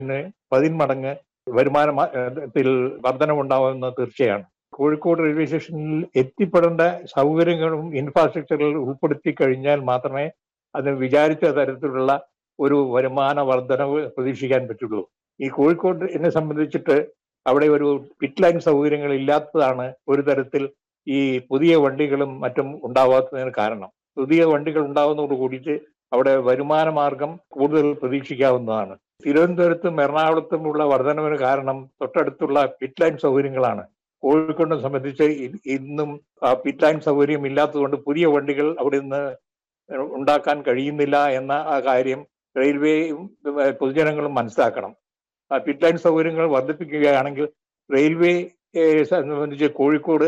റെയിൽവേസിന് പതിന്മടങ്ങ് വരുമാനത്തിൽ വർധനമുണ്ടാവുമെന്ന് തീർച്ചയാണ് കോഴിക്കോട് റെയിൽവേ സ്റ്റേഷനിൽ എത്തിപ്പെടേണ്ട സൗകര്യങ്ങളും ഇൻഫ്രാസ്ട്രക്ചറുകൾ ഉൾപ്പെടുത്തി കഴിഞ്ഞാൽ മാത്രമേ അതിന് വിചാരിച്ച തരത്തിലുള്ള ഒരു വരുമാന വർധനവ് പ്രതീക്ഷിക്കാൻ പറ്റുള്ളൂ ഈ കോഴിക്കോട് എന്നെ സംബന്ധിച്ചിട്ട് അവിടെ ഒരു പിറ്റ് ലൈൻ സൗകര്യങ്ങൾ ഇല്ലാത്തതാണ് ഒരു തരത്തിൽ ഈ പുതിയ വണ്ടികളും മറ്റും ഉണ്ടാവാത്തതിന് കാരണം പുതിയ വണ്ടികൾ ഉണ്ടാവുന്നതോട് കൂടിയിട്ട് അവിടെ വരുമാന മാർഗം കൂടുതൽ പ്രതീക്ഷിക്കാവുന്നതാണ് തിരുവനന്തപുരത്തും എറണാകുളത്തുമുള്ള വർധനവിന് കാരണം തൊട്ടടുത്തുള്ള പിറ്റ് ലൈൻ സൗകര്യങ്ങളാണ് കോഴിക്കോടിനെ സംബന്ധിച്ച് ഇന്നും പിറ്റ് ലൈൻ സൗകര്യം ഇല്ലാത്തതുകൊണ്ട് പുതിയ വണ്ടികൾ അവിടെ നിന്ന് ഉണ്ടാക്കാൻ കഴിയുന്നില്ല എന്ന ആ കാര്യം റെയിൽവേയും പൊതുജനങ്ങളും മനസ്സിലാക്കണം പിറ്റ് ലൈൻ സൗകര്യങ്ങൾ വർദ്ധിപ്പിക്കുകയാണെങ്കിൽ റെയിൽവേ സംബന്ധിച്ച് കോഴിക്കോട്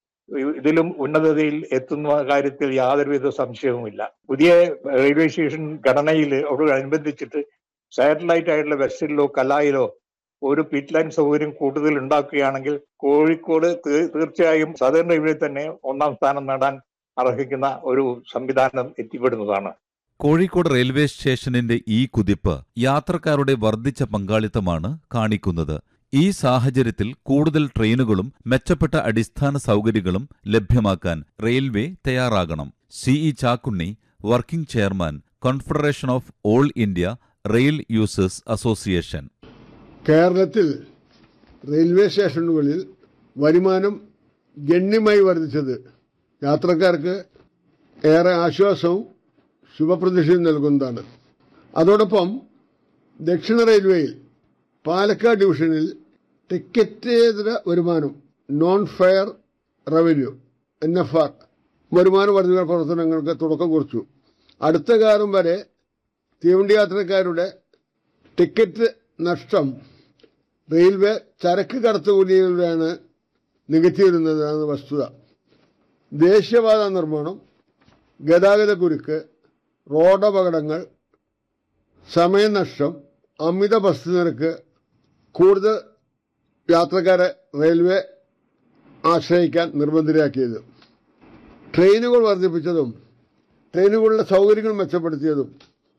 ഇതിലും ഉന്നതതയിൽ എത്തുന്ന കാര്യത്തിൽ യാതൊരുവിധ സംശയവുമില്ല പുതിയ റെയിൽവേ സ്റ്റേഷൻ ഘടനയിൽ അനുബന്ധിച്ചിട്ട് സാറ്റലൈറ്റ് ആയിട്ടുള്ള വെസ്റ്റിലോ കലായിലോ ഒരു പിറ്റ് ലൈൻ സൗകര്യം കൂടുതൽ ഉണ്ടാക്കുകയാണെങ്കിൽ കോഴിക്കോട് തീർച്ചയായും സദേൺ റെയിൽവേ തന്നെ ഒന്നാം സ്ഥാനം നേടാൻ അർഹിക്കുന്ന ഒരു സംവിധാനം എത്തിപ്പെടുന്നതാണ് കോഴിക്കോട് റെയിൽവേ സ്റ്റേഷനിന്റെ ഈ കുതിപ്പ് യാത്രക്കാരുടെ വർദ്ധിച്ച പങ്കാളിത്തമാണ് കാണിക്കുന്നത് ഈ സാഹചര്യത്തിൽ കൂടുതൽ ട്രെയിനുകളും മെച്ചപ്പെട്ട അടിസ്ഥാന സൗകര്യങ്ങളും ലഭ്യമാക്കാൻ റെയിൽവേ തയ്യാറാകണം CE Chakkunni working chairman confederation of all India rail users association കേരളത്തിൽ റെയിൽവേ സ്റ്റേഷനുകളിൽ വരുമാനം ഗണ്യമായി വർദ്ധിച്ചത് യാത്രക്കാർക്ക് ഏറെ ആശ്വാസവും ശുഭപ്രതീക്ഷയും നൽകുന്നതാണ് അതോടൊപ്പം ദക്ഷിണ റെയിൽവേയിൽ പാലക്കാട് ഡിവിഷനിൽ ടിക്കറ്റേതര വരുമാനം non fare revenue N F R വരുമാന വർദ്ധിത പ്രവർത്തനങ്ങൾക്ക് തുടക്കം കുറിച്ചു അടുത്ത കാലം വരെ തീവണ്ടി യാത്രക്കാരുടെ ടിക്കറ്റ് നഷ്ടം റെയിൽവേ ചരക്ക് കടത്തുകൂലിയിലൂടെയാണ് നികത്തിയിരുന്നതാണ് വസ്തുത ദേശീയപാത നിർമ്മാണം ഗതാഗത കുരുക്ക് റോഡപകടങ്ങൾ സമയനഷ്ടം അമിത ബസ് നിരക്ക് കൂടുതൽ യാത്രക്കാരെ റെയിൽവേ ആശ്രയിക്കാൻ നിർബന്ധിതരാക്കിയത് ട്രെയിനുകൾ വർദ്ധിപ്പിച്ചതും ട്രെയിനുകളുടെ സൗകര്യങ്ങൾ മെച്ചപ്പെടുത്തിയതും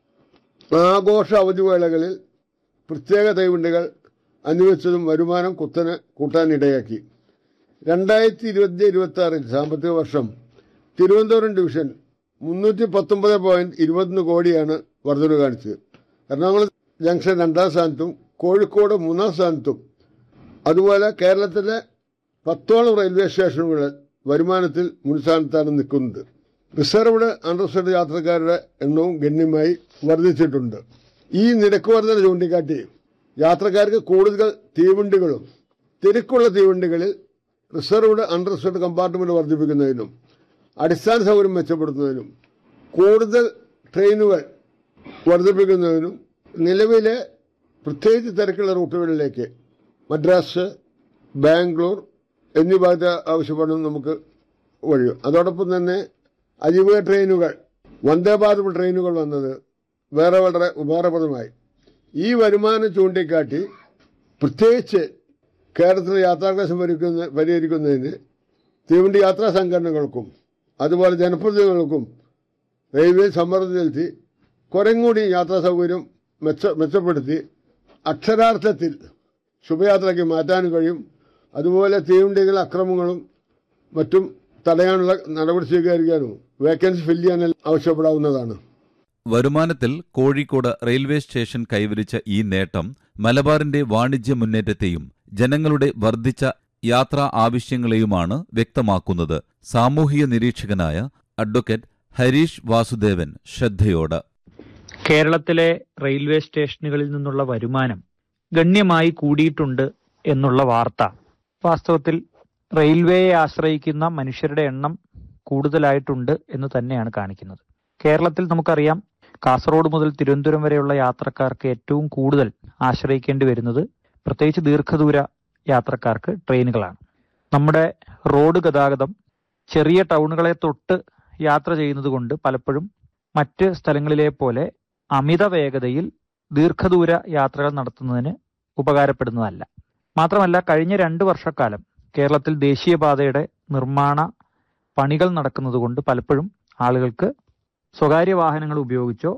ആഘോഷ അവധിവേളകളിൽ പ്രത്യേക തൈവണ്ടികൾ അനുവദിച്ചതും വരുമാനം കുത്തനെ കൂട്ടാനിടയാക്കി രണ്ടായിരത്തി ഇരുപത്തി ഇരുപത്തി ആറിൽ സാമ്പത്തിക വർഷം തിരുവനന്തപുരം ഡിവിഷൻ മുന്നൂറ്റി പത്തൊമ്പത് പോയിന്റ് ഇരുപത്തൊന്ന് കോടിയാണ് വർധന കാണിച്ചത് എറണാകുളം ജംഗ്ഷൻ രണ്ടാം സ്ഥാനത്തും കോഴിക്കോട് മൂന്നാം സ്ഥാനത്തും അതുപോലെ കേരളത്തിലെ പത്തോളം റെയിൽവേ സ്റ്റേഷനുകൾ വരുമാനത്തിൽ മുൻസ്ഥാനത്താണ് നിൽക്കുന്നത് റിസർവ്ഡ് അൺറിസർവ്ഡ് യാത്രക്കാരുടെ എണ്ണവും ഗണ്യമായി വർദ്ധിച്ചിട്ടുണ്ട് ഈ നിരക്ക് വർധന ചൂണ്ടിക്കാട്ടി യാത്രക്കാർക്ക് കൂടുതൽ തീവണ്ടികളും തിരക്കുള്ള തീവണ്ടികളിൽ റിസർവ്ഡ് അൺറിസർവ്ഡ് കമ്പാർട്ട്മെന്റ് വർദ്ധിപ്പിക്കുന്നതിനും അടിസ്ഥാന സൗകര്യം മെച്ചപ്പെടുത്തുന്നതിനും കൂടുതൽ ട്രെയിനുകൾ വർദ്ധിപ്പിക്കുന്നതിനും നിലവിലെ പ്രത്യേകിച്ച് തിരക്കുള്ള റൂട്ടുകളിലേക്ക് മദ്രാസ് ബാംഗ്ലൂർ എന്നീ ഭാഗത്ത് ആവശ്യപ്പെടുന്ന നമുക്ക് വഴിയും അതോടൊപ്പം തന്നെ അജീവ ട്രെയിനുകൾ വന്ദേ ഭാരത് ട്രെയിനുകൾ വന്നത് വേറെ വളരെ ഉപകാരപ്രദമായി ഈ വരുമാനം ചൂണ്ടിക്കാട്ടി പ്രത്യേകിച്ച് കേരളത്തിലെ യാത്രാക്ലേശം പരിക്കുന്ന പരിഹരിക്കുന്നതിന് തീവണ്ടി യാത്രാ സംഘടനകൾക്കും അതുപോലെ ജനപ്രതിനിധികൾക്കും റെയിൽവേ സമ്മർദ്ദം ചെലുത്തി കുറേം കൂടി യാത്രാ സൗകര്യം മെച്ച മെച്ചപ്പെടുത്തി അക്ഷരാർത്ഥത്തിൽ ശുഭയാത്രയ്ക്ക് മാറ്റാനും കഴിയും അതുപോലെ തീവണ്ടികൾ അക്രമങ്ങളും മറ്റും തടയാനുള്ള നടപടി സ്വീകരിക്കാനും വേക്കൻസി ഫില്ല് ചെയ്യാൻ ആവശ്യപ്പെടാവുന്നതാണ് വരുമാനത്തിൽ കോഴിക്കോട് റെയിൽവേ സ്റ്റേഷൻ കൈവരിച്ച ഈ നേട്ടം മലബാറിന്റെ വാണിജ്യ മുന്നേറ്റത്തെയും ജനങ്ങളുടെ വർദ്ധിച്ച യാത്രാ ആവശ്യങ്ങളെയുമാണ് വ്യക്തമാക്കുന്നത് സാമൂഹിക നിരീക്ഷകനായ അഡ്വക്കേറ്റ് ഹരീഷ് വാസുദേവൻ ശ്രദ്ധയോട് കേരളത്തിലെ റെയിൽവേ സ്റ്റേഷനുകളിൽ നിന്നുള്ള വരുമാനം ഗണ്യമായി കൂടിയിട്ടുണ്ട് എന്നുള്ള വാർത്ത വാസ്തവത്തിൽ റെയിൽവേയെ ആശ്രയിക്കുന്ന മനുഷ്യരുടെ എണ്ണം കൂടുതലായിട്ടുണ്ട് എന്ന് തന്നെയാണ് കാണിക്കുന്നത് കേരളത്തിൽ നമുക്കറിയാം കാസർഗോഡ് മുതൽ തിരുവനന്തപുരം വരെയുള്ള യാത്രക്കാർക്ക് ഏറ്റവും കൂടുതൽ ആശ്രയിക്കേണ്ടി വരുന്നത് പ്രത്യേകിച്ച് ദീർഘദൂര യാത്രക്കാർക്ക് ട്രെയിനുകളാണ് നമ്മുടെ റോഡ് ഗതാഗതം ചെറിയ ടൗണുകളെ തൊട്ട് യാത്ര ചെയ്യുന്നത് കൊണ്ട് പലപ്പോഴും മറ്റ് സ്ഥലങ്ങളിലെ പോലെ അമിത വേഗതയിൽ ദീർഘദൂര യാത്രകൾ നടത്തുന്നതിന് ഉപകാരപ്പെടുന്നതല്ല മാത്രമല്ല കഴിഞ്ഞ രണ്ട് വർഷക്കാലം കേരളത്തിൽ ദേശീയപാതയുടെ നിർമ്മാണ പണികൾ നടക്കുന്നത് കൊണ്ട് പലപ്പോഴും ആളുകൾക്ക് സ്വകാര്യ വാഹനങ്ങൾ ഉപയോഗിച്ചോ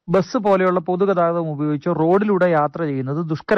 ബസ് പോലെയുള്ള പൊതുഗതാഗതം ഉപയോഗിച്ച് റോഡിലൂടെ യാത്ര ചെയ്യുന്നത് ദുഷ്കര